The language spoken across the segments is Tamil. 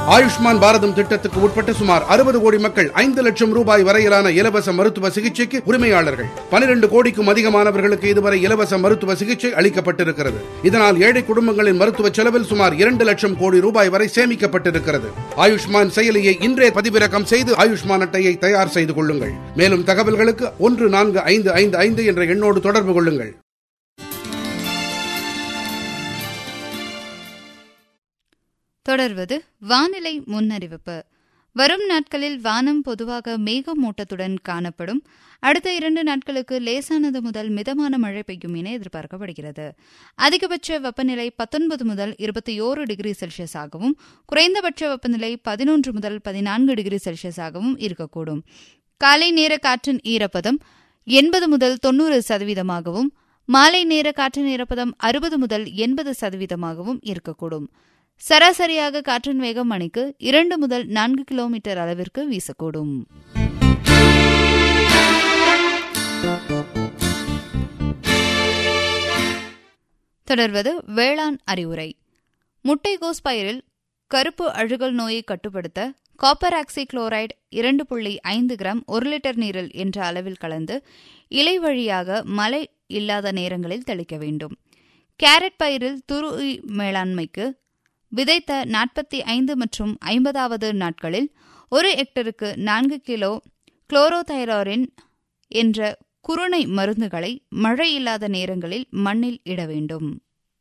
ஆயுஷ்மான் பாரதம் திட்டத்துக்கு உட்பட்ட சுமார் அறுபது கோடி மக்கள் ஐந்து லட்சம் ரூபாய் வரையிலான இலவச மருத்துவ சிகிச்சைக்கு உரிமையாளர்கள் பனிரெண்டு கோடிக்கும் அதிகமானவர்களுக்கு இதுவரை இலவச மருத்துவ சிகிச்சை அளிக்கப்பட்டிருக்கிறது இதனால் ஏழை குடும்பங்களின் மருத்துவ செலவில் சுமார் இரண்டு லட்சம் கோடி ரூபாய் வரை சேமிக்கப்பட்டிருக்கிறது ஆயுஷ்மான் செயலியை இன்றே பதிவிறக்கம் செய்து ஆயுஷ்மான் அட்டையை தயார் செய்து கொள்ளுங்கள் மேலும் தகவல்களுக்கு ஒன்று நான்கு ஐந்து ஐந்து ஐந்து என்ற எண்ணோடு தொடர்பு கொள்ளுங்கள் தொடர்வது வானிலை முன்னறிவிப்பு வரும் நாட்களில் வானம் பொதுவாக மேகமூட்டத்துடன் காணப்படும் அடுத்த இரண்டு நாட்களுக்கு லேசானது முதல் மிதமான மழை பெய்யும் என எதிர்பார்க்கப்படுகிறது அதிகபட்ச வெப்பநிலை பத்தொன்பது முதல் இருபத்தி ஓரு டிகிரி செல்சியஸாகவும் குறைந்தபட்ச வெப்பநிலை பதினொன்று முதல் பதினான்கு டிகிரி செல்சியஸாகவும் இருக்கக்கூடும் காலை நேர காற்றின் ஈரப்பதம் எண்பது முதல் தொன்னூறு சதவீதமாகவும் மாலை நேர காற்றின் ஈரப்பதம் அறுபது முதல் எண்பது சதவீதமாகவும் இருக்கக்கூடும் சராசரியாக காற்றின் வேகம் மணிக்கு இரண்டு முதல் நான்கு கிலோமீட்டர் அளவிற்கு வீசக்கூடும் தொடர்வது வேளாண் அறிவுரை முட்டைகோஸ் பயிரில் கருப்பு அழுகல் நோயை கட்டுப்படுத்த காப்பர் ஆக்சி குளோரைடு இரண்டு புள்ளி ஐந்து கிராம் ஒரு லிட்டர் நீரில் என்ற அளவில் கலந்து இலை வழியாக மழை இல்லாத நேரங்களில் தெளிக்க வேண்டும் கேரட் பயிரில் துரு மேலாண்மைக்கு விதைத்த நாற்பத்தி ஐந்து மற்றும் ஐம்பதாவது நாட்களில் ஒரு ஹெக்டருக்கு நான்கு கிலோ குளோரோதைராரின் என்ற குருணை மருந்துகளை மழை இல்லாத நேரங்களில் மண்ணில் இட வேண்டும்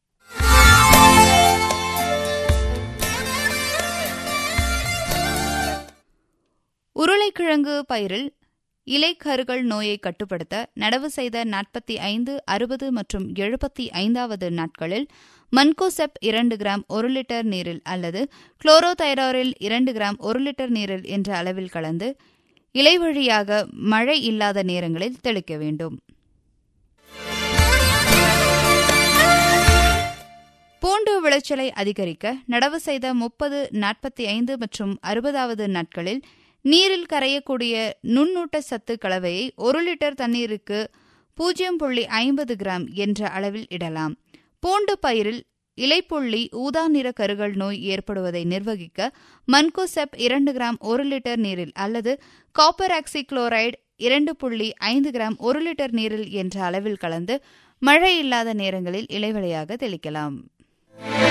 உருளைக்கிழங்கு பயிரில் இலைக்கருகள் நோயை கட்டுப்படுத்த நடவு செய்த நாற்பத்தி ஐந்து அறுபது மற்றும் எழுபத்தி ஐந்தாவது நாட்களில் மன்கோசெப் இரண்டு கிராம் ஒரு லிட்டர் நீரில் அல்லது குளோரோதைராரில் இரண்டு கிராம் ஒரு லிட்டர் நீரில் என்ற அளவில் கலந்து இலை வழியாக மழை இல்லாத நேரங்களில் தெளிக்க வேண்டும் பூண்டு விளைச்சலை அதிகரிக்க நடவு செய்த முப்பது நாற்பத்தி ஐந்து மற்றும் அறுபதாவது நாட்களில் நீரில் கரையக்கூடிய நுண்ணூட்ட சத்து கலவையை ஒரு லிட்டர் தண்ணீருக்கு பூஜ்ஜியம் புள்ளி ஐம்பது கிராம் என்ற அளவில் இடலாம் பூண்டு பயிரில் இலைப்புள்ளி ஊதா நிற கருகள் நோய் ஏற்படுவதை நிர்வகிக்க மன்கோசெப் இரண்டு கிராம் ஒரு லிட்டர் நீரில் அல்லது காப்பர் ஆக்சி குளோரைடு இரண்டு புள்ளி ஐந்து கிராம் ஒரு லிட்டர் நீரில் என்ற அளவில் கலந்து மழை இல்லாத நேரங்களில் இலைவழியாக தெளிக்கலாம்